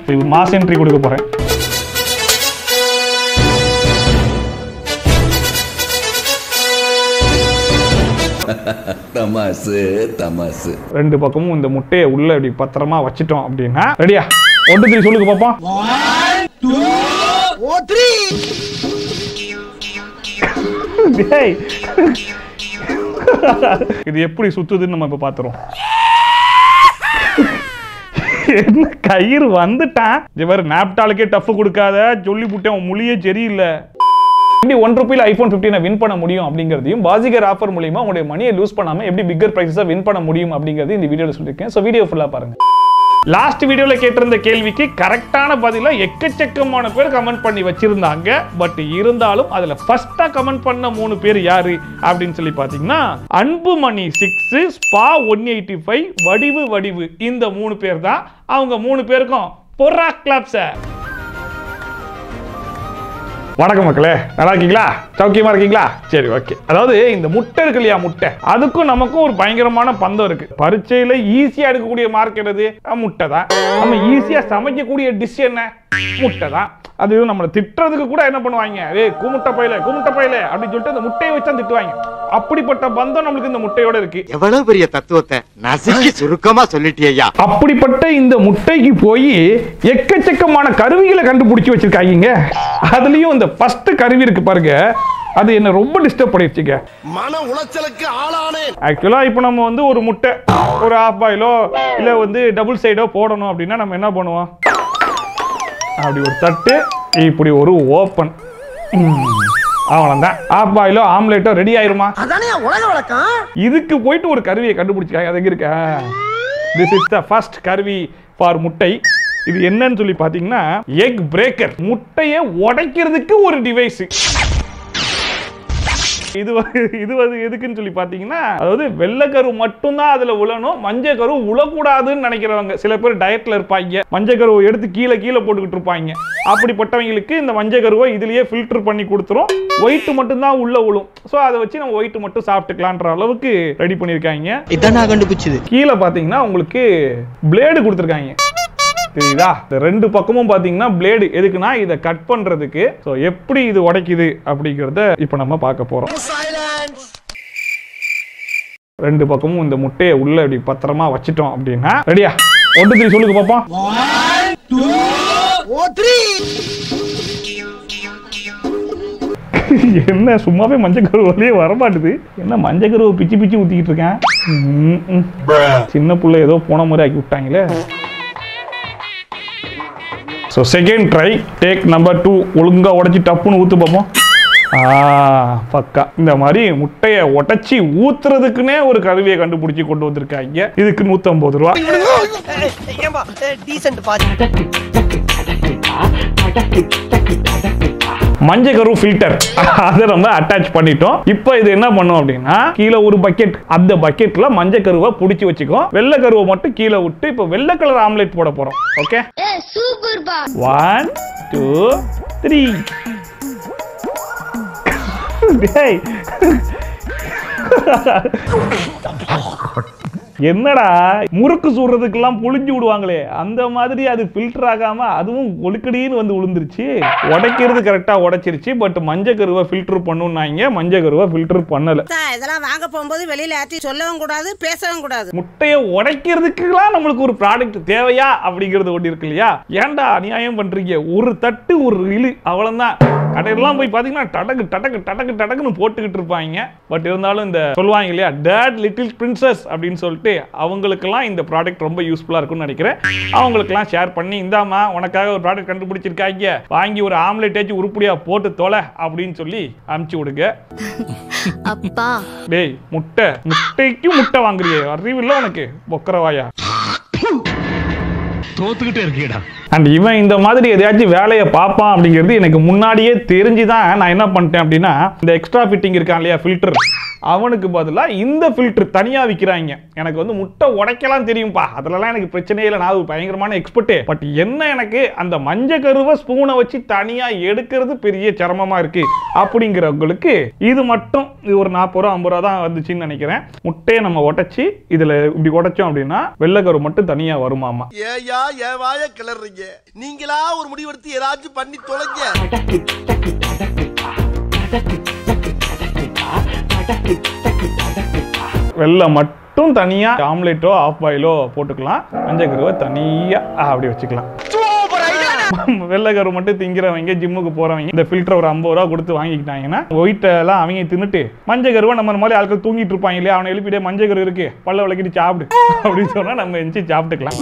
இப்போ mass entry கொடுக்க போறேன் தமாசு தமாசு ரெண்டு பக்கமும் இந்த முட்டையை உள்ள இப்படி பத்திரமா வச்சிட்டோம் அப்படின்னா ரெடியா ஒன்று த்ரீ சொல்லுங்க பாப்போம் டேய். இது எப்படி சுத்துதுன்னு நம்ம இப்ப பாத்துறோம் என்ன கயிறு வந்துட்டான் இவர் நாப்டாலுக்கே டஃப் கொடுக்காத சொல்லி புட்டேன் உன் மொழியே சரியில்லை எப்படி ஒன் ருபியில் ஐஃபோன் ஃபிஃப்டீனை வின் பண்ண முடியும் அப்படிங்கிறதையும் பாசிகர் ஆஃபர் மூலியமா உங்களுடைய மணியை லூஸ் பண்ணாம எப்படி பிக்கர் ப்ரைஸஸை வின் பண்ண முடியும் அப்படிங்கிறது இந்த வீடியோவில் சொல்லியிருக்கேன் ஸோ வீடியோ ஃபுல்லாக பாருங்க லாஸ்ட் வீடியோல கேட்டிருந்த கேள்விக்கு கரெக்டான பதில எக்கச்சக்கமான பேர் கமெண்ட் பண்ணி வச்சிருந்தாங்க பட் இருந்தாலும் அதுல ஃபர்ஸ்டா கமெண்ட் பண்ண மூணு பேர் யாரு அப்படின்னு சொல்லி பாத்தீங்கன்னா அன்புமணி சிக்ஸ் ஸ்பா ஒன் எயிட்டி ஃபைவ் வடிவு வடிவு இந்த மூணு பேர் தான் அவங்க மூணு பேருக்கும் பொறா கிளாப்ஸ வணக்கம் மக்களே நல்லா இருக்கீங்களா சௌக்கியமா இருக்கீங்களா சரி ஓகே அதாவது இந்த முட்டை இருக்கு இல்லையா முட்டை அதுக்கும் நமக்கும் ஒரு பயங்கரமான பந்தம் இருக்கு பரீட்சையில ஈஸியா எடுக்கக்கூடிய மார்க் என்னது அஹ் முட்டை தான் நம்ம ஈஸியா சமைக்கக்கூடிய டிஷ் என்ன முட்டை தான் அது நம்மளை திட்டுறதுக்கு கூட என்ன பண்ணுவாங்க ஏய் கூமுட்டை பையில கூமுட்டை பையில அப்படின்னு சொல்லிட்டு அந்த முட்டையை வச்சு தான் திட்டுவாங்க அப்படிப்பட்ட பந்தம் நம்மளுக்கு இந்த முட்டையோட இருக்கு எவ்வளவு பெரிய தத்துவத்தை நசுக்கி சுருக்கமா சொல்லிட்டியா அப்படிப்பட்ட இந்த முட்டைக்கு போய் எக்கச்சக்கமான கருவிகளை கண்டுபிடிச்சி வச்சிருக்காங்க அதுலயும் இந்த ஃபர்ஸ்ட் கருவி இருக்கு பாருங்க அது என்ன ரொம்ப டிஸ்டர்ப் பண்ணிடுச்சுங்க மன உளைச்சலுக்கு ஆளானேன் ஆக்சுவலா இப்போ நம்ம வந்து ஒரு முட்டை ஒரு ஆஃப் பாயிலோ இல்ல வந்து டபுள் சைடோ போடணும் அப்படின்னா நம்ம என்ன பண்ணுவோம் அப்படி ஒரு தட்டு இப்படி ஒரு ஓப்பன் அவ்வளோதான் ஆஃப் பாயிலோ ஆம்லேட்டோ ரெடி ஆயிருமா அதானே உலக வழக்கம் இதுக்கு போயிட்டு ஒரு கருவியை கண்டுபிடிச்சிருக்காங்க அது எங்க இருக்க திஸ் இஸ் த ஃபர்ஸ்ட் கருவி ஃபார் முட்டை இது என்னன்னு சொல்லி பார்த்தீங்கன்னா எக் பிரேக்கர் முட்டையை உடைக்கிறதுக்கு ஒரு டிவைஸ் இது வந்து- இது வந்து எதுக்குன்னு சொல்லி பார்த்தீங்கன்னா அதாவது வெள்ளைக்கரு மட்டும்தான் அதுல உழணும் மஞ்சள் கரு உழக்கூடாதுன்னு நினைக்கிறவங்க சில பேர் டயட்ல இருப்பாங்க மஞ்சள் கருவை எடுத்து கீழே கீழே போட்டுக்கிட்டு இருப்பாங்க அப்படிப்பட்டவங்களுக்கு இந்த மஞ்சள் கருவை இதுலயே ஃபில்டர் பண்ணி கொடுத்துரும் ஒயிட் மட்டும்தான் உள்ள உழும் ஸோ அதை வச்சு நம்ம ஒயிட் மட்டும் சாப்பிட்டுக்கலான்ற அளவுக்கு ரெடி பண்ணியிருக்காங்க இதான் நான் கண்டுபிடிச்சது கீழே பார்த்தீங்கன்னா உங்களுக்கு பிளேடு கொடுத்துருக்காங்க தெரியுதா இந்த ரெண்டு பக்கமும் பார்த்தீங்கன்னா பிளேடு எதுக்குன்னா இதை கட் பண்றதுக்கு ஸோ எப்படி இது உடைக்குது அப்படிங்கிறத இப்போ நம்ம பார்க்க போறோம் ரெண்டு பக்கமும் இந்த முட்டையை உள்ள இப்படி பத்திரமா வச்சிட்டோம் அப்படின்னா ரெடியா ஒன்று த்ரீ சொல்லுங்க பாப்போம் என்ன சும்மாவே மஞ்சள் கரு வழியே வரமாட்டுது என்ன மஞ்சள் கருவை பிச்சு பிச்சு ஊத்திக்கிட்டு இருக்கேன் ம், ம். சின்ன புள்ள ஏதோ போன மாதிரி ஆக்கி விட்டாங்களே so second try take number two ஒழுங்கா உடைச்சி டப்புன்னு ஊத்து பார்ப்போம் ஆ பக்கா இந்த மாதிரி முட்டையை உடைச்சி ஊத்துறதுக்குன்னே ஒரு கருவியை கண்டுபிடிச்சி கொண்டு வந்திருக்காங்க இதுக்கு நூத்தம்பது ரூபா ஏம்பா டீசென்ட் பாத்து மஞ்சள் கரு ஃபில்டர் அதை நம்ம அட்டாச் பண்ணிட்டோம் இப்போ இது என்ன பண்ணும் அப்படின்னா கீழே ஒரு பக்கெட் அந்த பக்கெட்ல மஞ்சள் கருவை பிடிச்சி வச்சுக்கோ வெள்ளை கருவை மட்டும் கீழே விட்டு இப்போ வெள்ளை கலர் ஆம்லெட் போட போறோம் ஓகே சூப்பர் பா ஒன் டூ த்ரீ டேய் என்னடா முறுக்கு சுடுறதுக்கெல்லாம் புழிஞ்சு விடுவாங்களே அந்த மாதிரி அது ஃபில்டர் ஆகாம அதுவும் ஒழுக்கடின்னு வந்து விழுந்துருச்சு உடைக்கிறது கரெக்டா உடைச்சிருச்சு பட் மஞ்சள் கருவை ஃபில்டர் பண்ணுனாங்க மஞ்சள் கருவை ஃபில்டர் பண்ணல தான் இதெல்லாம் வாங்க போகும்போது வெளியில யார்ட்டையும் சொல்லவும் கூடாது பேசவும் கூடாது முட்டையை உடைக்கிறதுக்குலாம் நம்மளுக்கு ஒரு ப்ராடக்ட் தேவையா அப்படிங்கிறது ஒன்று இருக்கு இல்லையா ஏன்டா அநியாயம் பண்றீங்க ஒரு தட்டு ஒரு இழு அவ்வளவுதான் கடையெல்லாம் போய் பார்த்தீங்கன்னா டடக்கு டடக்கு டடக்கு டடக்குன்னு போட்டுக்கிட்டு இருப்பாங்க பட் இருந்தாலும் இந்த சொல்லுவாங்க இல்லையா டேட் லிட்டில் பிரின்சஸ் அப்படின்னு சொல்லிட்டு அவங்களுக்கெல்லாம் இந்த ப்ராடக்ட் ரொம்ப யூஸ்ஃபுல்லாக இருக்கும்னு நினைக்கிறேன் அவங்களுக்கெல்லாம் ஷேர் பண்ணி இந்தாம்மா உனக்காக ஒரு ப்ராடக்ட் கண்டுபிடிச்சிருக்காங்க வாங்கி ஒரு ஆம்லெட் ஏச்சு உருப்படியா போட்டு தொலை அப்படின்னு சொல்லி அமுச்சு விடுங்க அப்பா டேய் முட்டை முட்டைக்கு முட்டை வாங்குறியே அறிவில்ல உனக்கு பொக்கரவாயா தோத்துக்கிட்டே இருக்கீடா அண்ட் இவன் இந்த மாதிரி எதையாச்சும் வேலையை பார்ப்பான் அப்படிங்கிறது எனக்கு முன்னாடியே தெரிஞ்சு தான் நான் என்ன பண்ணிட்டேன் அப்படின்னா இந்த எக்ஸ்ட்ரா ஃபிட்டிங் இருக்கான் இல்லையா ஃபில்டர் அவனுக்கு பதிலாக இந்த ஃபில்டர் தனியாக விற்கிறாங்க எனக்கு வந்து முட்டை உடைக்கலாம் தெரியும்பா அதுலலாம் எனக்கு பிரச்சனையே இல்லை நான் ஒரு பயங்கரமான எக்ஸ்பர்ட்டு பட் என்ன எனக்கு அந்த மஞ்சள் கருவை ஸ்பூனை வச்சு தனியாக எடுக்கிறது பெரிய சிரமமாக இருக்கு அப்படிங்கிறவங்களுக்கு இது மட்டும் இது ஒரு நாற்பது ரூபா ஐம்பது ரூபா தான் வந்துச்சுன்னு நினைக்கிறேன் முட்டையை நம்ம உடைச்சி இதில் இப்படி உடைச்சோம் அப்படின்னா வெள்ளைக்கரு மட்டும் தனியாக வருமாமா ஏயா என் வாய கிளறீங்க நீங்களா ஒரு முடிவெடுத்து ஏதாச்சும் பண்ணி தொலைங்க வெள்ளை மட்டும் தனியா ஆம்லேட்டோ ஆஃப் பாயிலோ போட்டுக்கலாம் மஞ்சள் கருவை தனியா அப்படி வச்சுக்கலாம் வெள்ளை கரு மட்டும் திங்கிறவங்க ஜிம்முக்கு போறவங்க இந்த ஃபில்டர் ஒரு ஐம்பது ரூபா கொடுத்து வாங்கிக்கிட்டாங்கன்னா ஒயிட் எல்லாம் அவங்க தின்னுட்டு மஞ்சள் கருவை நம்ம இந்த மாதிரி ஆட்கள் தூங்கிட்டு இருப்பாங்க இல்லையா அவனை எழுப்பிட்டே மஞ்சள் கரு இருக்கு பல்ல விளக்கிட்டு சாப்பிடு அப்படின்னு சொன்னா நம்ம எந்திச்சு சாப்பிட்டுக்கலாம்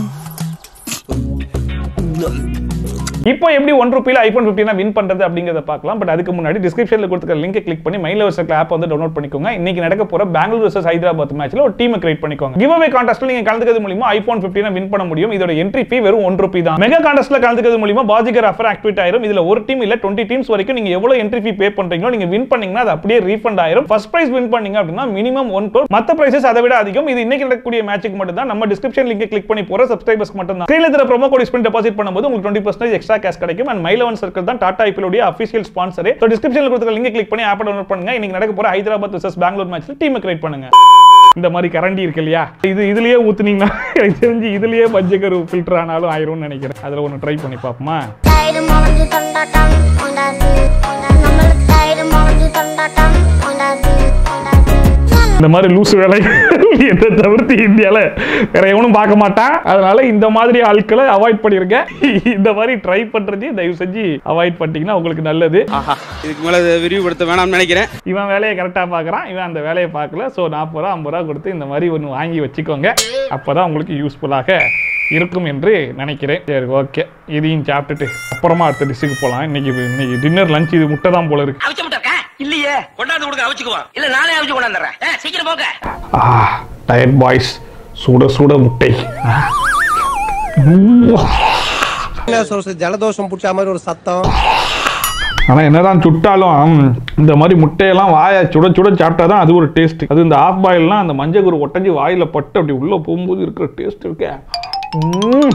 இப்போ எப்படி ஒன் ருபியில் ஐஃபோன் ஃபிஃப்டினா வின் பண்றது அப்படிங்கறத பார்க்கலாம் பட் அதுக்கு முன்னாடி டிஸ்கிரிப்ஷனில் கொடுத்துருக்க லிங்கை கிளிக் பண்ணி மைல் வர்சல் ஆப் வந்து டவுன்லோட் பண்ணிக்கோங்க இன்னைக்கு நடக்க போற பெங்களூர் வர்சஸ் ஹைதராபாத் மேட்ச்ல ஒரு டீமை கிரியேட் பண்ணிக்கோங்க கிவ் அவே கான்டெஸ்ட்ல நீங்க கலந்துக்கிறது மூலியமா ஐஃபோன் ஃபிஃப்டினா வின் பண்ண முடியும் இதோட என்ட்ரி ஃபீ வெறும் ஒன் ருபி தான் மெகா கான்டெஸ்ட்ல கலந்துக்கிறது மூலியமா பாஜிகர் ஆஃபர் ஆக்டிவேட் ஆயிரும் இதுல ஒரு டீம் இல்ல டுவெண்ட்டி டீம்ஸ் வரைக்கும் நீங்க எவ்வளவு என்ட்ரி ஃபீ பே பண்றீங்களோ நீங்க வின் பண்ணீங்கன்னா அது அப்படியே ரீஃபண்ட் ஆயிரும் ஃபர்ஸ்ட் பிரைஸ் வின் பண்ணீங்க அப்படின்னா மினிமம் ஒன் crore மத்த பிரைசஸ் அதை விட அதிகம் இது இன்னைக்கு நடக்கக்கூடிய மேட்சுக்கு மட்டும் தான் நம்ம டிஸ்கிரிப்ஷன் லிங்கை கிளிக் பண்ணி போற சப்ஸ்கிரைபர்ஸ்க்கு மட்டும் தான் ஸ்கிரீன்ல தர ப்ரோமோ கோட் யூஸ் பண்ணி டெபாசிட் பண்ணும்போது உங்களுக்கு டுவெண்ட்டி பர்சன்டேஜ் எக்ஸ்ட்ரா கேஷ் கிடைக்கும் அண்ட் மைலவன் சர்க்கிள் தான் டாடா ஐபிஎலுடைய அஃபிஷியல் ஸ்பான்சர் ஸோ டிஸ்கிரிப்ஷனில் கொடுத்துருக்க லிங்கை கிளிக் பண்ணி ஆப் டவுன்லோட் பண்ணுங்க இன்னைக்கு நடக்க போற ஹைதராபாத் வர்சஸ் பெங்களூர் மேட்ச்ல டீமை கிரியேட் பண்ணுங்க இந்த மாதிரி கரண்டி இருக்கு இல்லையா இது இதுலயே ஊத்துனீங்கன்னா எனக்கு தெரிஞ்சு இதுலயே பஞ்சக்கரு ஃபில்டர் ஆனாலும் ஆயிரும்னு நினைக்கிறேன் அதுல ஒன்று ட்ரை பண்ணி பார்ப்போமா தைரம் மறைஞ்சு கொண்டாட்டம் கொண்டாடு நம்மளுக்கு தைரம் மறைஞ்சு கொண்டாட்டம் கொண்டாடு கொண்டாடு இந்த மாதிரி லூசு வேலை எதை தவிர்த்து இந்தியால வேற எவனும் பார்க்க மாட்டான் அதனால இந்த மாதிரி ஆட்களை அவாய்ட் பண்ணிருங்க இந்த மாதிரி ட்ரை பண்றதையும் தயவு செஞ்சு அவாய்ட் பண்ணிட்டீங்கன்னா உங்களுக்கு நல்லது ஆஹா இதுக்கு மேல இதை விரிவுபடுத்த வேணாம்னு நினைக்கிறேன் இவன் வேலையை கரெக்டாக பார்க்குறான் இவன் அந்த வேலையை பார்க்கல ஸோ நாற்பது ரூபா ஐம்பது ரூபா கொடுத்து இந்த மாதிரி ஒன்று வாங்கி வச்சுக்கோங்க அப்பதான் உங்களுக்கு யூஸ்ஃபுல்லாக இருக்கும் என்று நினைக்கிறேன் சரி ஓகே இதையும் சாப்பிட்டுட்டு அப்புறமா அடுத்த டிஷ்ஷுக்கு போகலாம் இன்னைக்கு இன்னைக்கு டின்னர் லஞ்ச் இது முட்டை தான் போல இருக்கு அவிச்ச முட்டை இருக்கா இல்லையே கொண்டாந்து கொடுக்க அவிச்சுக்குவான் இல்ல நானே அவிச்சு கொண்டாந்துறேன் ஏ, சீக்கிரம் போங்க ஆ டயட் பாய்ஸ் சுட சுட முட்டை ஆ. ஊவா. ஜலதோஷம் புடிச்ச மாதிரி ஒரு சத்தம் ஆனா என்னதான் சுட்டாலும் இந்த மாதிரி முட்டையெல்லாம் வாயை சுட சுட சாப்பிட்டா தான் அது ஒரு டேஸ்ட் அது இந்த ஆஃப் பாயில்லாம் அந்த மஞ்சள் குரு ஒட்டஞ்சி வாயில பட்டு அப்படி உள்ள போகும்போது இருக்கிற டேஸ்ட் இருக்கே ம்ம்.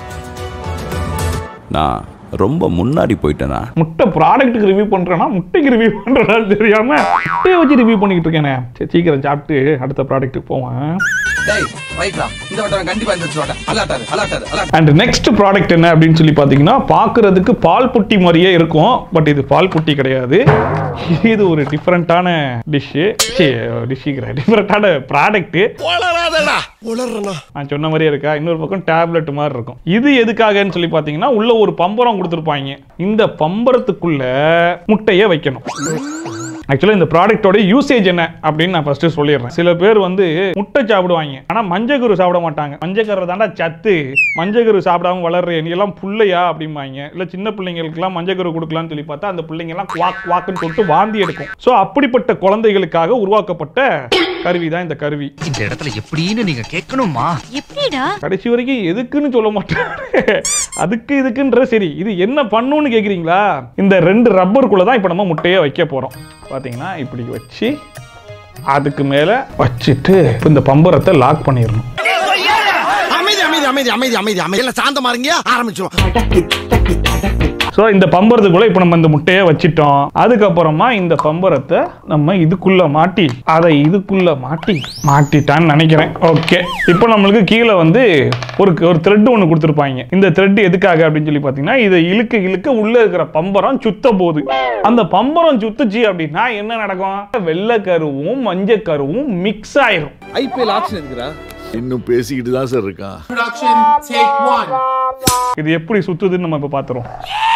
நான் ரொம்ப முன்னாடி போயிட்டேனா முட்டை ப்ராடக்ட்டுக்கு ரிவ்யூ பண்றேன்னா முட்டைக்கு ரிவ்யூ பண்றேன்னா தெரியாம முட்டையை வச்சு ரிவ்யூ பண்ணிக்கிட்டு இருக்கேனே சரி சீக்கிரம் சாப்பிட்டு அடுத்த ப்ராடக்ட்டுக்கு போவேன் இந்த வட்டம் கண்டிப்பா இந்த வட்டம் அலாட்டாரு அலாட்டாரு அலாட்டாரு அண்ட் நெக்ஸ்ட் ப்ராடக்ட் என்ன அப்படின்னு சொல்லி பார்த்தீங்கன்னா பார்க்கறதுக்கு பால் புட்டி மாதிரியே இருக்கும் பட் இது பால் புட்டி கிடையாது இது ஒரு டிஃப்ரெண்ட்டான டிஷ்ஷு டிஷ்ஷுங்கிற டிஃப்ரெண்ட்டான ப்ராடக்ட்டு உளறாதடா உளறனா நான் சொன்ன மாதிரியே இருக்கா இன்னொரு பக்கம் டேப்லெட் மாதிரி இருக்கும் இது எதுக்காகன்னு சொல்லி பார்த்தீங்கன்னா உள்ள ஒரு பம்பரம் கொடுத்துருப்பாங்க இந்த பம்பரத்துக்குள்ள முட்டையை வைக்கணும் ஆக்சுவலாக இந்த ப்ராடக்ட்டோட யூசேஜ் என்ன அப்படின்னு நான் ஃபர்ஸ்ட் சொல்லிடுறேன் சில பேர் வந்து முட்டை சாப்பிடுவாங்க ஆனால் மஞ்சக்கரு சாப்பிட மாட்டாங்க மஞ்சக்கரு தாண்டா சத்து மஞ்சக்கரு சாப்பிடாம வளர்ற நீ எல்லாம் புள்ளையா அப்படிம்பாங்க இல்லை சின்ன பிள்ளைங்களுக்குலாம் மஞ்சக்கரு கொடுக்கலாம்னு சொல்லி பார்த்தா அந்த பிள்ளைங்க எல்லாம் குவாக் குவாக்குன்னு சொல்லிட்டு வாந்தி எடுக்கும் ஸோ அப்படிப்பட்ட குழந்தைகளுக்காக உருவாக்கப்பட்ட கருவி தான் இந்த கருவி இந்த இடத்துல எப்படின்னு நீங்க கேட்கணுமா எப்படிடா கடைசி வரைக்கும் எதுக்குன்னு சொல்ல மாட்டாரு அதுக்கு இதுக்குன்ற சரி இது என்ன பண்ணுன்னு கேக்குறீங்களா இந்த ரெண்டு ரப்பருக்குள்ள தான் இப்போ நம்ம முட்டையை வைக்க போறோம் பாத்தீங்கன்னா இப்படி வச்சு அதுக்கு மேல வச்சுட்டு இப்ப இந்த பம்பரத்தை லாக் பண்ணிடணும் அமைதி அமைதி அமைதி அமைதி அமைதி அமைதி எல்லாம் சாந்தமா இருங்க ஆரம்பிச்சிருவோம் ஸோ இந்த பம்பரத்துக்குள்ள இப்போ நம்ம இந்த முட்டையை வச்சிட்டோம் அதுக்கப்புறமா இந்த பம்பரத்தை நம்ம இதுக்குள்ள மாட்டி அதை இதுக்குள்ள மாட்டி மாட்டிட்டான்னு நினைக்கிறேன் ஓகே இப்போ நம்மளுக்கு கீழே வந்து ஒரு ஒரு த்ரெட் ஒன்று கொடுத்துருப்பாங்க இந்த த்ரெட் எதுக்காக அப்படின்னு சொல்லி பார்த்தீங்கன்னா இதை இழுக்க இழுக்க உள்ள இருக்கிற பம்பரம் சுத்த போகுது அந்த பம்பரம் சுத்துச்சு அப்படின்னா என்ன நடக்கும் வெள்ளை கருவும் மஞ்சள் கருவும் மிக்ஸ் ஆயிரும் ஐபிஎல் ஆப்ஷன் இருக்குடா இன்னும் பேசிக்கிட்டு தான் சார் இருக்கான் இது எப்படி சுத்துதுன்னு நம்ம இப்ப பாத்துறோம்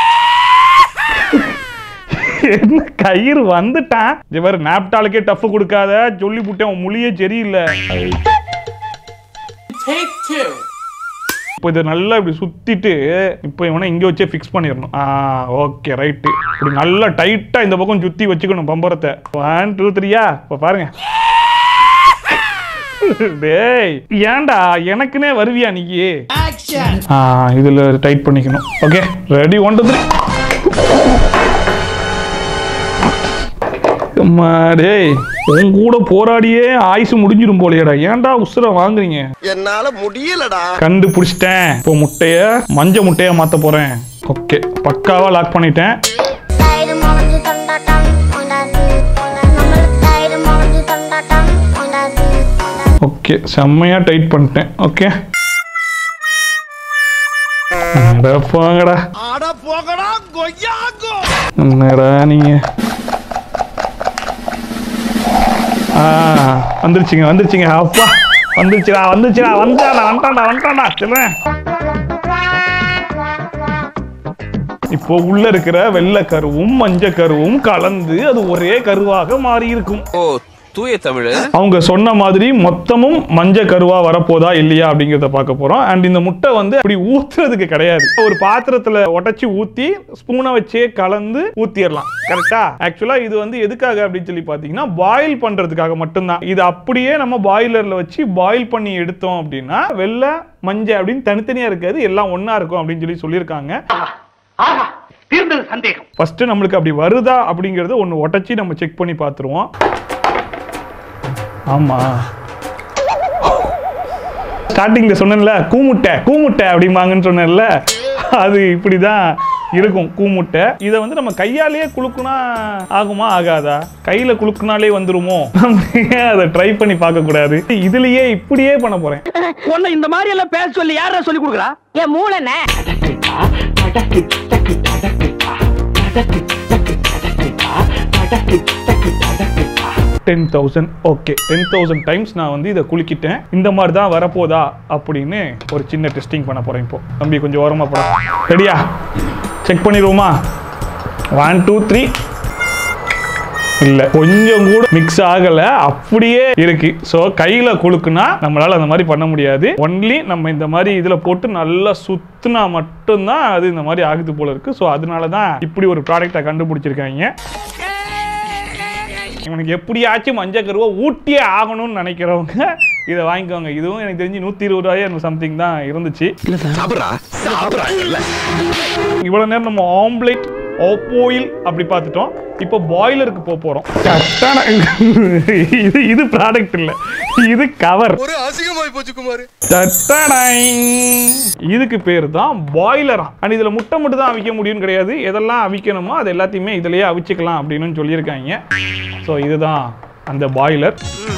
என்ன கயிறு வந்துட்டான் இவர் நாப்டாலுக்கே டஃப் கொடுக்காத சொல்லி புட்டேன் உன் மொழியே சரியில்லை இப்போ இதை நல்லா இப்படி சுத்திட்டு இப்போ இவனை இங்க வச்சே ஃபிக்ஸ் பண்ணிடணும் ஆ ஓகே ரைட்டு இப்படி நல்லா டைட்டா இந்த பக்கம் சுத்தி வச்சுக்கணும் பம்பரத்தை ஒன் டூ த்ரீயா இப்போ பாருங்க டேய் ஏன்டா எனக்குனே வருவியா நீ ஆ இதுல டைட் பண்ணிக்கணும் okay ready one two three அம்மா டேய் உன் கூட போராடியே ஆயுசு முடிஞ்சிரும் போலையடா ஏன்டா உசுர வாங்குறீங்க என்னால முடியலடா கண்டுபிடிச்சிட்டேன் இப்போ முட்டைய மஞ்ச முட்டைய மாத்த போறேன் ஓகே பக்காவா லாக் பண்ணிட்டேன் தைரம் மறைஞ்சு கொண்டாட்டம் கொண்டாடு நம்மளுக்கு தைரம் மறைஞ்சு கொண்டாட்டம் கொண்டாடு கொண்டாடு ஓகே செம்மையா டைட் பண்ணிட்டேன் ஓகே அட போங்கடா அட போகடா கொய்யாங்கோ என்னடா நீங்க ஆ வந்துருச்சுங்க வந்துருச்சுங்க அப்பா வந்துருச்சுடா வந்துருச்சுடா வந்துட்டாடா வந்துட்டான்டா வந்துட்டான்டா சொல்றேன் இப்போ உள்ள இருக்கிற வெள்ளை கருவும் மஞ்ச கருவும் கலந்து அது ஒரே கருவாக மாறி இருக்கும் ஓ தூய தமிழ் அவங்க சொன்ன மாதிரி மொத்தமும் மஞ்ச கருவா வரப்போதா இல்லையா அப்படிங்கிறத பார்க்க போறோம் அண்ட் இந்த முட்டை வந்து அப்படி ஊத்துறதுக்கு கிடையாது ஒரு பாத்திரத்துல உடைச்சு ஊத்தி ஸ்பூனை வச்சே கலந்து ஊத்திடலாம் கரெக்டா ஆக்சுவலா இது வந்து எதுக்காக அப்படின்னு சொல்லி பாத்தீங்கன்னா பாயில் பண்றதுக்காக மட்டும்தான் இது அப்படியே நம்ம பாய்லர்ல வச்சு பாயில் பண்ணி எடுத்தோம் அப்படின்னா வெள்ளை மஞ்சள் அப்படின்னு தனித்தனியா இருக்காது எல்லாம் ஒண்ணா இருக்கும் அப்படின்னு சொல்லி சொல்லியிருக்காங்க தீர்ந்தது சந்தேகம் ஃபர்ஸ்ட் நம்மளுக்கு அப்படி வருதா அப்படிங்கறத ஒன்று உடைச்சி நம்ம செக் பண்ணி பார்த்துருவோம் ஆமா ஸ்டார்டிங்ல சொன்னேன்ல கூமுட்டை கூமுட்டை அப்படிம்பாங்கன்னு சொன்னேன்ல அது இப்படிதான் இருக்கும் கூமுட்டை இதை வந்து நம்ம கையாலேயே குலுக்குனா ஆகுமா ஆகாதா கையில குலுக்குனாலே வந்துருமோ நம்ம ஏன் அதை ட்ரை பண்ணி பார்க்க கூடாது இதுலயே இப்படியே பண்ண போறேன் உன்னை இந்த மாதிரி எல்லாம் பேச சொல்லி யாரா சொல்லி கொடுக்குறா என் மூளைண்ணே ten thousand okay ten thousand times நான் வந்து இதை குலுக்கிட்டேன் இந்த மாதிரி தான் வரப்போதா அப்படின்னு ஒரு சின்ன டெஸ்டிங் பண்ண போறேன் இப்போ தம்பி கொஞ்சம் ஓரமா போடா ரெடியா செக் பண்ணிடுவோமா ஒன் டூ த்ரீ இல்ல கொஞ்சம் கூட மிக்ஸ் ஆகல அப்படியே இருக்கு சோ கையில குலுக்குனா நம்மளால அந்த மாதிரி பண்ண முடியாது ஒன்லி நம்ம இந்த மாதிரி இதுல போட்டு நல்லா சுத்துனா மட்டும்தான் அது இந்த மாதிரி ஆகுது போல இருக்கு சோ அதனால தான் இப்படி ஒரு ப்ராடக்ட்டை கண்டுபிடிச்சிருக்காங்க இவனுக்கு எப்படியாச்சும் மஞ்சள் கருவை ஊட்டியே ஆகணும்னு நினைக்கிறவங்க இதை வாங்கிக்கோங்க இதுவும் எனக்கு தெரிஞ்சு நூற்றி இருபது ரூபாய் சம்திங் தான் இருந்துச்சு சாப்பிடுறா சாப்பிடுறா இல்ல இவ்வளோ நேரம் நம்ம ஆம்லேட் ஆப்போயில் அப்படி பார்த்துட்டோம் இப்போ பாய்லருக்கு போக போகிறோம் இது இது ப்ராடக்ட் இல்லை இது கவர் ஒரு அசிங்கமாய் போச்சு குமார் இதுக்கு பேர் தான் பாய்லரா அண்ட் இதுல முட்டை மட்டும் தான் அவிக்க முடியும்னு கிடையாது எதெல்லாம் அவிக்கணுமோ அது எல்லாத்தையுமே இதுலயே அவிச்சுக்கலாம் அப்படின்னு சொல்லியிருக்காங்க ஸோ இதுதான் அந்த பாய்லர்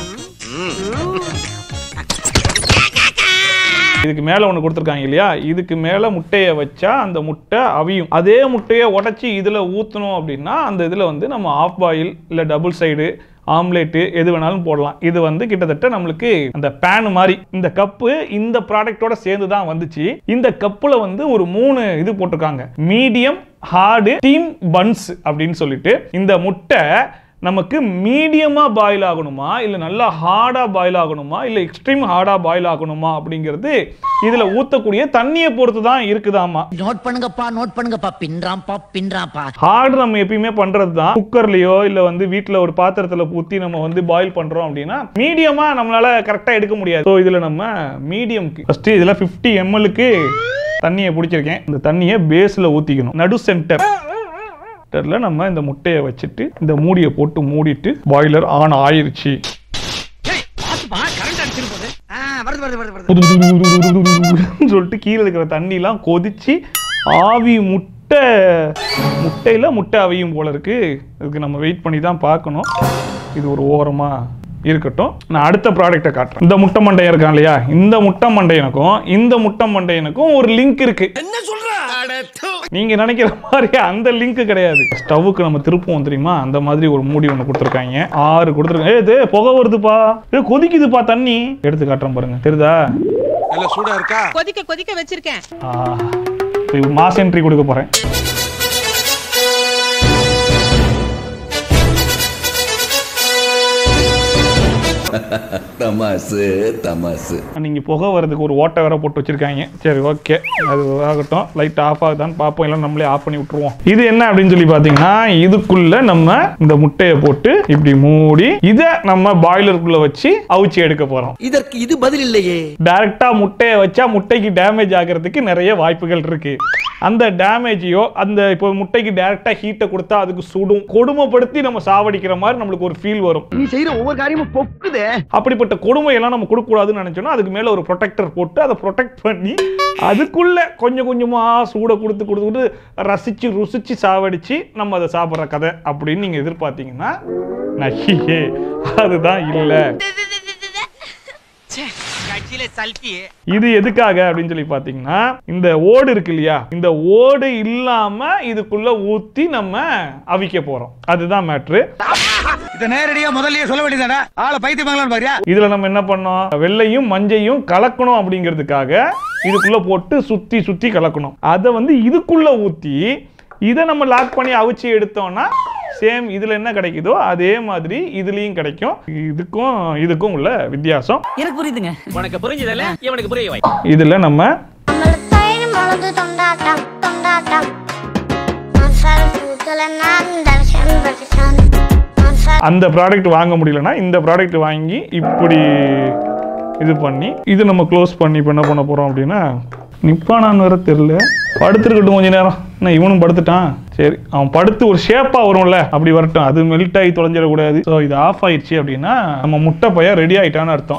இதுக்கு மேல ஒன்று கொடுத்துருக்காங்க இல்லையா இதுக்கு மேல முட்டையை வச்சா அந்த முட்டை அவியும் அதே முட்டையை உடைச்சி இதுல ஊத்தணும் அப்படின்னா அந்த இதுல வந்து நம்ம ஆஃப் பாயில் இல்ல டபுள் சைடு ஆம்லேட்டு எது வேணாலும் போடலாம் இது வந்து கிட்டத்தட்ட நம்மளுக்கு அந்த பேன் மாதிரி இந்த கப்பு இந்த ப்ராடக்ட்டோட சேர்ந்து தான் வந்துச்சு இந்த கப்புல வந்து ஒரு மூணு இது போட்டிருக்காங்க மீடியம் ஹார்டு டீம் பன்ஸ் அப்படின்னு சொல்லிட்டு இந்த முட்டை நமக்கு மீடியமா பாயில் ஆகணுமா இல்ல நல்லா ஹார்டா பாயில் ஆகணுமா இல்ல எக்ஸ்ட்ரீம் ஹார்டா பாயில் ஆகணுமா அப்படிங்கிறது இதுல ஊத்தக்கூடிய தண்ணியை பொறுத்து தான் இருக்குதாமா நோட் பண்ணுங்கப்பா நோட் பண்ணுங்கப்பா பின்றாம்பா பின்றாம்பா ஹார்டு நம்ம எப்பயுமே பண்றது தான் குக்கர்லயோ இல்ல வந்து வீட்ல ஒரு பாத்திரத்துல ஊத்தி நம்ம வந்து பாயில் பண்றோம் அப்படின்னா மீடியமா நம்மளால கரெக்டா எடுக்க முடியாது ஸோ இதுல நம்ம மீடியம்க்கு ஃபர்ஸ்ட் இதுல 50 எம்எல்க்கு தண்ணியை பிடிச்சிருக்கேன் இந்த தண்ணியை பேஸ்ல ஊத்திக்கணும் நடு சென்டர் சென்டர்ல நம்ம இந்த முட்டையை வச்சுட்டு இந்த மூடியை போட்டு மூடிட்டு பாய்லர் ஆன் ஆயிருச்சு பாத்துப்பா கரண்ட் அடிச்சிரு போது வருது வருது வருது வருது புது புது புது புது புது புது புதுன்னு சொல்லிட்டு கீழே இருக்கிற தண்ணிலாம் கொதிச்சு ஆவி முட்டை முட்டையில முட்டை அவியும் போல இருக்கு இதுக்கு நம்ம வெயிட் பண்ணி தான் பார்க்கணும் இது ஒரு ஓரமா இருக்கட்டும் நான் அடுத்த ப்ராடக்ட்டை காட்டுறேன் இந்த முட்டை மண்டையன் இருக்கான் இல்லையா இந்த முட்டை மண்டையனுக்கும் இந்த முட்டை மண்டையனுக்கும் ஒரு லிங்க் இருக்கு என்ன சொல்ற நீங்க நினைக்கிற மாதிரி அந்த லிங்க் கிடையாது ஸ்டவ்வுக்கு நம்ம திருப்புவோம் தெரியுமா அந்த மாதிரி ஒரு மூடி ஒன்று கொடுத்துருக்காங்க ஆறு கொடுத்துருக்காங்க ஏ இது புகை வருதுப்பா ஏ கொதிக்குதுப்பா தண்ணி எடுத்து காட்டுறேன் பாருங்க தெரியுதா நல்ல சூடா இருக்கா கொதிக்க கொதிக்க வச்சிருக்கேன் மாஸ் என்ட்ரி கொடுக்க போறேன் தமாசு தமாசு நீங்க புகை வரதுக்கு ஒரு ஓட்டை வேற போட்டு வச்சிருக்காங்க சரி ஓகே அது ஆகட்டும் லைட் ஆஃப் ஆகுதான்னு பார்ப்போம் இல்லை நம்மளே ஆஃப் பண்ணி விட்டுருவோம் இது என்ன அப்படின்னு சொல்லி பார்த்தீங்கன்னா இதுக்குள்ள நம்ம இந்த முட்டையை போட்டு இப்படி மூடி இதை நம்ம பாய்லருக்குள்ள வச்சு அவிச்சு எடுக்க போறோம் இதற்கு இது பதில் இல்லையே டைரக்டா முட்டையை வச்சா முட்டைக்கு டேமேஜ் ஆகிறதுக்கு நிறைய வாய்ப்புகள் இருக்கு அந்த டேமேஜையோ அந்த இப்போ முட்டைக்கு டைரக்டா ஹீட்டை கொடுத்தா அதுக்கு சுடும் கொடுமைப்படுத்தி நம்ம சாவடிக்கிற மாதிரி நம்மளுக்கு ஒரு ஃபீல் வரும் நீ செய்யற ஒவ்வொரு காரியமும் பொக்குதே அப்படிப்பட்ட கொடுமையெல்லாம் நம்ம கொடுக்கக்கூடாதுன்னு நினைச்சோம்னா அதுக்கு மேல ஒரு ப்ரொடெக்டர் போட்டு அதை ப்ரொடெக்ட் பண்ணி அதுக்குள்ள கொஞ்சம் கொஞ்சமா சூடை கொடுத்து கொடுத்து கொடுத்து ரசிச்சு ருசிச்சு சாவடிச்சு நம்ம அதை சாப்பிட்ற கதை அப்படின்னு நீங்க எதிர்பார்த்தீங்கன்னா நஹியே அதுதான் இல்லை கட்சி கடைசியில சல்பி இது எதுக்காக அப்படின்னு சொல்லி பாத்தீங்கன்னா இந்த ஓடு இருக்கு இல்லையா இந்த ஓடு இல்லாம இதுக்குள்ள ஊத்தி நம்ம அவிக்க போறோம் அதுதான் மேட்ரு இத நேரடியா முதல்லயே சொல்ல வேண்டியதாடா ஆளை பைத்தியமாங்களான்னு பாரியா இதுல நம்ம என்ன பண்ணோம் வெள்ளையும் மஞ்சையும் கலக்கணும் அப்படிங்கிறதுக்காக இதுக்குள்ள போட்டு சுத்தி சுத்தி கலக்கணும் அதை வந்து இதுக்குள்ள ஊத்தி இதை நம்ம லாக் பண்ணி அவிச்சு எடுத்தோம்னா சேம் இதுல என்ன கிடைக்குதோ அதே மாதிரி இதுலயும் கிடைக்கும் இதுக்கும் இதுக்கும் உள்ள வித்தியாசம் எனக்கு புரியுதுங்க உனக்கு புரிஞ்சதில்ல இவனுக்கு புரிய வை இதுல நம்ம നമ്മൾ തൈര് മുളക് തൊണ്ടാട്ടം തൊണ്ടാട്ടം മസാല കൂട്ടല ഞാൻ ദർശൻ പഠിച്ചാൻ മസാല அந்த ப்ராடக்ட் வாங்க முடியலன்னா இந்த ப்ராடக்ட் வாங்கி இப்படி இது பண்ணி இது நம்ம க்ளோஸ் பண்ணி இப்போ என்ன பண்ண போறோம் அப்படின்னா நிப்பானான்னு வேற தெரியல படுத்துருக்கட்டும் கொஞ்ச நேரம் என்ன இவனும் படுத்துட்டான் சரி அவன் படுத்து ஒரு ஷேப்பா வரும்ல அப்படி வரட்டும் அது மெல்ட் ஆகி தொலைஞ்சிடக்கூடாது ஸோ இது ஆஃப் ஆயிடுச்சு அப்படின்னா நம்ம முட்டை பையன் ரெடி ஆயிட்டான்னு அர்த்தம்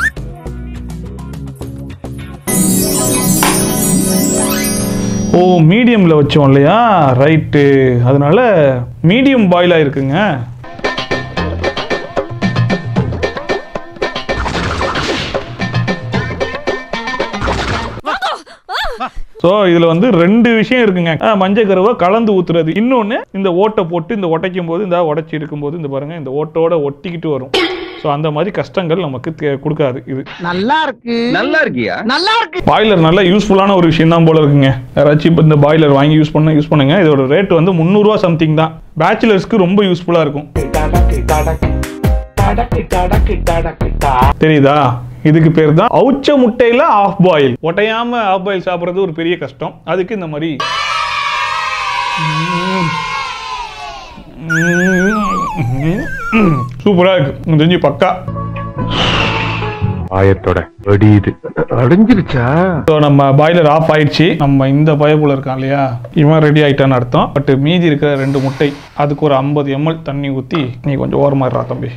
ஓ மீடியம்ல வச்சோம் இல்லையா ரைட்டு அதனால மீடியம் பாயில் ஆயிருக்குங்க ஸோ இதில் வந்து ரெண்டு விஷயம் இருக்குங்க ஆ, மஞ்சள் கருவை கலந்து ஊத்துறது இன்னொன்று இந்த ஓட்டை போட்டு இந்த உடைக்கும் போது இந்த உடைச்சி இருக்கும்போது இந்த பாருங்க இந்த ஓட்டோட ஒட்டிக்கிட்டு வரும் ஸோ அந்த மாதிரி கஷ்டங்கள் நமக்கு தே- கொடுக்காது இது நல்லா இருக்கு நல்லா இருக்கியா நல்லா இருக்கு பாய்லர் நல்ல யூஸ்ஃபுல்லான ஒரு விஷயம் தான் போல இருக்குங்க யாராச்சும் இப்போ இந்த பாய்லர் வாங்கி யூஸ் பண்ண யூஸ் பண்ணுங்க இதோட ரேட் வந்து முந்நூறுரூவா சம்திங் தான் பேச்சுலர்ஸ்க்கு ரொம்ப யூஸ்ஃபுல்லாக இருக்கும் தெரியுதா இதுக்கு பேர் தான் அவுச்ச முட்டையில ஆஃப் பாயில் ஒட்டையாம ஆஃப் பாயில் சாப்பிட்றது ஒரு பெரிய கஷ்டம் அதுக்கு இந்த மாதிரி சூப்பரா இருக்கு எனக்கு தெரிஞ்சு பக்கா ஆயத்தோட வெடியுது அடைஞ்சிருச்சா ஸோ நம்ம பாய்லர் ஆஃப் ஆயிடுச்சு நம்ம இந்த பயப்புல இருக்கான் இல்லையா இவன் ரெடி ஆயிட்டான்னு அர்த்தம் பட் மீதி இருக்கிற ரெண்டு முட்டை அதுக்கு ஒரு ஐம்பது எம்எல் தண்ணி ஊற்றி நீ கொஞ்சம் ஓரமா இருடா தம்பி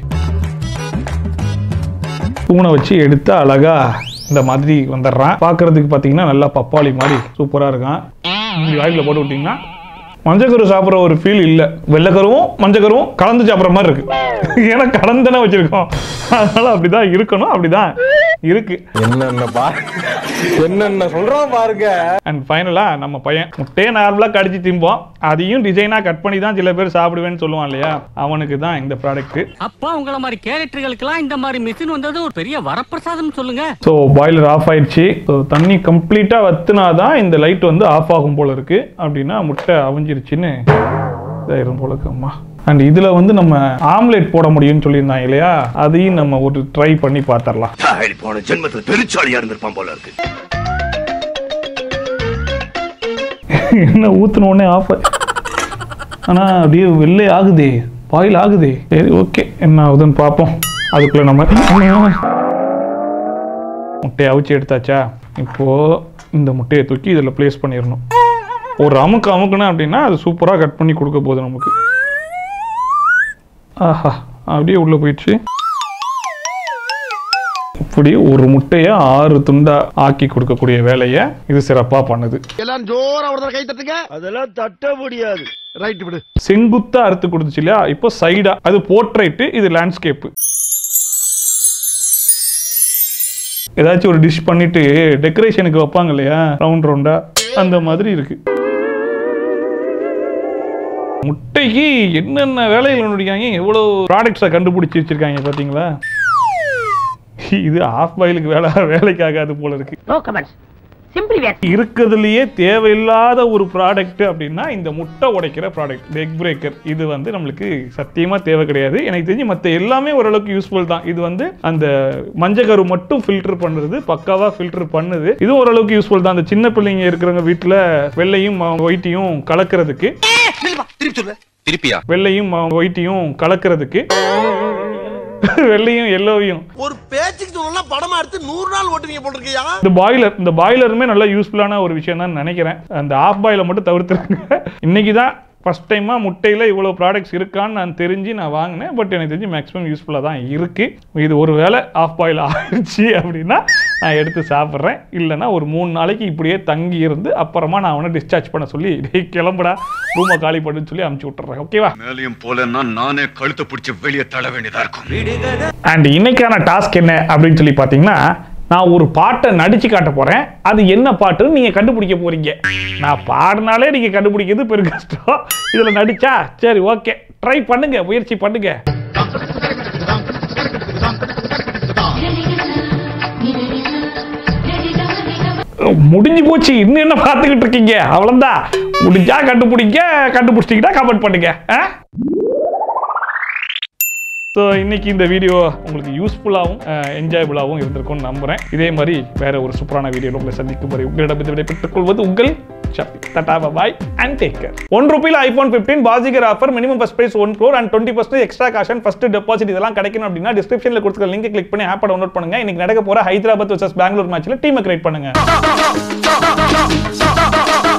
ஸ்பூனை வச்சு எடுத்து அழகா இந்த மாதிரி வந்துடுறான் பார்க்கறதுக்கு பார்த்தீங்கன்னா நல்லா பப்பாளி மாதிரி சூப்பராக இருக்கான் இப்படி வாயில போட்டு விட்டிங்கன்னா மஞ்சக்கரு சாப்பிட்ற ஒரு ஃபீல் இல்லை வெள்ளைக்கருவும் மஞ்சக்கருவும் கலந்து சாப்பிட்ற மாதிரி இருக்கு ஏன்னா கலந்துதானே வச்சிருக்கோம் அதனால அப்படிதான் இருக்கணும் அப்படிதான் இருக்கு என்னென்ன பா என்னென்ன சொல்றான் பாருங்க அண்ட் ஃபைனலாக நம்ம பையன் முட்டையை நார்மலாக கடிச்சு திம்போம் அதையும் டிசைனாக கட் பண்ணி தான் சில பேர் சாப்பிடுவேன்னு சொல்லுவான் இல்லையா அவனுக்கு தான் இந்த ப்ராடக்ட் அப்பா உங்கள மாதிரி கேரக்டர்களுக்கெல்லாம் இந்த மாதிரி மிஷின் வந்தது ஒரு பெரிய வரப்பிரசாதம் சொல்லுங்க ஸோ பாய்லர் ஆஃப் ஆயிடுச்சு ஸோ தண்ணி கம்ப்ளீட்டாக வத்துனா தான் இந்த லைட் வந்து ஆஃப் ஆகும் போல இருக்கு அப்படின்னா முட்டை அவிஞ்சிருச்சுன்னு இதாயிரும் போல இருக்கு அம்மா அண்ட் இதில் வந்து நம்ம ஆம்லெட் போட முடியும்னு சொல்லியிருந்தாங்க இல்லையா அதையும் நம்ம ஒரு ட்ரை பண்ணி பார்த்துடலாம் போன ஜென்மத்துல பெருச்சாலியா இருந்திருப்பான் போல இருக்கு என்ன ஊத்துன உடனே ஆஃப் ஆனால் அப்படியே வெள்ளை ஆகுதே பாயில் ஆகுதே சரி ஓகே என்ன ஆகுதுன்னு பார்ப்போம் அதுக்குள்ள நம்ம முட்டையை அவிச்சு எடுத்தாச்சா இப்போ இந்த முட்டையை தூக்கி இதில் ப்ளேஸ் பண்ணிடணும் ஒரு அமுக்கு அமுக்குனா அப்படின்னா அது சூப்பராக கட் பண்ணி கொடுக்க போகுது நமக்கு ஆஹா அப்படியே உள்ளே போயிடுச்சு இப்படி ஒரு முட்டையை ஆறு துண்டா ஆக்கி கொடுக்கக்கூடிய வேலையை இது சிறப்பாக பண்ணுது எல்லாரும் ஜோரா ஒரு தடவை கை தட்டுங்க அதெல்லாம் தட்ட முடியாது ரைட் விடு செங்குத்தா அறுத்து கொடுத்துச்சு இல்லையா இப்போ சைடா அது போர்ட்ரைட்டு இது லேண்ட்ஸ்கேப்பு ஏதாச்சும் ஒரு டிஷ் பண்ணிட்டு டெக்கரேஷனுக்கு வைப்பாங்க இல்லையா ரவுண்ட் ரவுண்டா அந்த மாதிரி இருக்கு முட்டைக்கு என்னென்ன வேலைகள் பண்ணிருக்காங்க எவ்வளோ ப்ராடக்ட்ஸை கண்டுபிடிச்சி வச்சிருக்காங்க பார்த்தீங்களா இது ஆஃப் பாயிலுக்கு வேலை வேலைக்காகாது போல இருக்கு நோ கமெண்ட்ஸ் சிம்பிளி வேட் இருக்கிறதுலயே தேவையில்லாத ஒரு ப்ராடக்ட் அப்படின்னா இந்த முட்டை உடைக்கிற ப்ராடக்ட் எக் பிரேக்கர் இது வந்து நம்மளுக்கு சத்தியமா தேவை கிடையாது எனக்கு தெரிஞ்சு மற்ற எல்லாமே ஓரளவுக்கு யூஸ்ஃபுல் தான் இது வந்து அந்த மஞ்சக்கரு மட்டும் ஃபில்டர் பண்ணுறது பக்காவா ஃபில்டர் பண்ணுது இது ஓரளவுக்கு யூஸ்ஃபுல் தான் அந்த சின்ன பிள்ளைங்க இருக்கிறவங்க வீட்டில் வெள்ளையும் ஒயிட்டையும் கலக்கிறதுக்கு திருப்பி சொல்லு திருப்பியா வெள்ளையும் ஒயிட்டையும் கலக்கிறதுக்கு வெள்ளையும் எல்லோவையும் ஒரு பேச்சுக்கு சொல்லலாம் படமா எடுத்து நூறு நாள் ஓட்டுவீங்க போட்டிருக்கியா இந்த பாய்லர் இந்த பாய்லருமே நல்லா யூஸ்ஃபுல்லான ஒரு விஷயம் தான் நினைக்கிறேன் அந்த ஆஃப் பாயிலை மட்டும் தவிர்த்துருங்க இன்னைக்கு தான் ஃபஸ்ட் டைமாக முட்டையில் இவ்வளோ ப்ராடக்ட்ஸ் இருக்கான்னு நான் தெரிஞ்சு நான் வாங்கினேன் பட் எனக்கு தெரிஞ்சு மேக்ஸிமம் யூஸ்ஃபுல்லாக தான் இருக்குது இது ஒரு வேளை ஆஃப் பாயில் ஆயிடுச்சு அப்படின்னா நான் எடுத்து சாப்பிட்றேன் இல்லைன்னா ஒரு மூணு நாளைக்கு இப்படியே தங்கி இருந்து அப்புறமா நான் அவனை டிஸ்சார்ஜ் பண்ண சொல்லி டேய் கிளம்புடா ரூமை காலி பண்ணுன்னு சொல்லி அமுச்சு விட்டுறேன் ஓகேவா மேலையும் போலன்னா நானே கழுத்தை பிடிச்சி வெளியே தள்ள வேண்டியதா இருக்கும் அண்ட் இன்னைக்கான டாஸ்க் என்ன அப்படின்னு சொல்லி பார்த்தீங்கன்னா நான் ஒரு பாட்டை நடிச்சு காட்ட போறேன் அது என்ன பாட்டுன்னு நீங்க கண்டுபிடிக்க போறீங்க நான் பாடினாலே நீங்க கண்டுபிடிக்கிறது பெரு கஷ்டம் இதுல நடிச்சா சரி ஓகே ட்ரை பண்ணுங்க முயற்சி பண்ணுங்க முடிஞ்சு போச்சு இன்னும் என்ன பார்த்துக்கிட்டு இருக்கீங்க அவ்வளவுதான் முடிஞ்சா கண்டுபிடிங்க கண்டுபிடிச்சிட்டீங்கன்னா கமெண்ட் பண்ணுங்க ஸோ இன்னைக்கு இந்த வீடியோ உங்களுக்கு யூஸ்ஃபுல்லாகவும் என்ஜாயபுளாகவும் இருந்திருக்கும்னு நம்புறேன் இதே மாதிரி வேற ஒரு சூப்பரான வீடியோவில் உங்களை சந்திக்கும் வரை உங்களிடம் இருந்து விடைபெற்றுக் கொள்வது உங்கள் ஷாப்பி தட்டா bye and take care one ருபியில் iPhone fifteen Baazigar offer minimum first prize one crore and twenty percent extra காஷன் ஃபர்ஸ்ட் டெபாசிட் இதெல்லாம் கிடைக்கணும் அப்படின்னா டிஸ்கிரிப்ஷனில் கொடுத்துருக்க லிங்க் கிளிக் பண்ணி ஆப்பை டவுன்லோட் பண்ணுங்க இன்னைக்கு நடக்க போற ஹைதராபாத் வர்சஸ் பெங்களூர் மேட்ச்ல டீமை கிரியேட் பண்ணுங்க